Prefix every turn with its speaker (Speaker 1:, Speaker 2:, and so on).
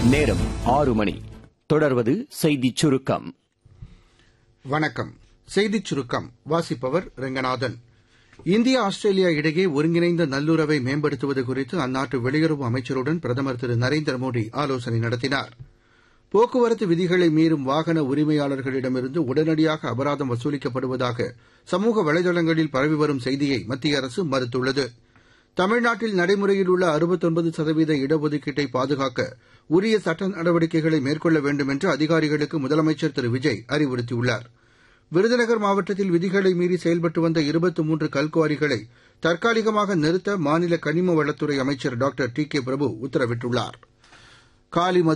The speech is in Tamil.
Speaker 1: நேரம் ஆறு மணி தொடர்வது செய்திச் சுருக்கம்
Speaker 2: வணக்கம் செய்திச் சுருக்கம் வாசிப்பவர் ரெங்கநாதன் இந்தியா ஆஸ்திரேலியா இடையே ஒருங்கிணைந்த நல்லுறவை மேம்படுத்துவது குறித்து அந்நாட்டு வெளியுறவு அமைச்சருடன் பிரதமர் திரு நரேந்திர மோடி ஆலோசனை நடத்தினார் போக்குவரத்து விதிகளை மீறும் வாகன உரிமையாளர்களிடமிருந்து உடனடியாக அபராதம் வசூலிக்கப்படுவதாக சமூக வலைதளங்களில் பரவி வரும் செய்தியை மத்திய அரசு மறுத்துள்ளது தமிழ்நாட்டில் நடைமுறையில் உள்ள அறுபத்தொன்பது சதவீத இடஒதுக்கீட்டை பாதுகாக்க உரிய சட்ட நடவடிக்கைகளை மேற்கொள்ள வேண்டும் என்று அதிகாரிகளுக்கு முதலமைச்சர் திரு விஜய் அறிவுறுத்தியுள்ளார் விருதுநகர் மாவட்டத்தில் விதிகளை மீறி செயல்பட்டு வந்த இருபத்தி மூன்று கல்குவாரிகளை தற்காலிகமாக நிறுத்த மாநில கனிம வளத்துறை அமைச்சர் டாக்டர் டி கே பிரபு உத்தரவிட்டுள்ளார் காலி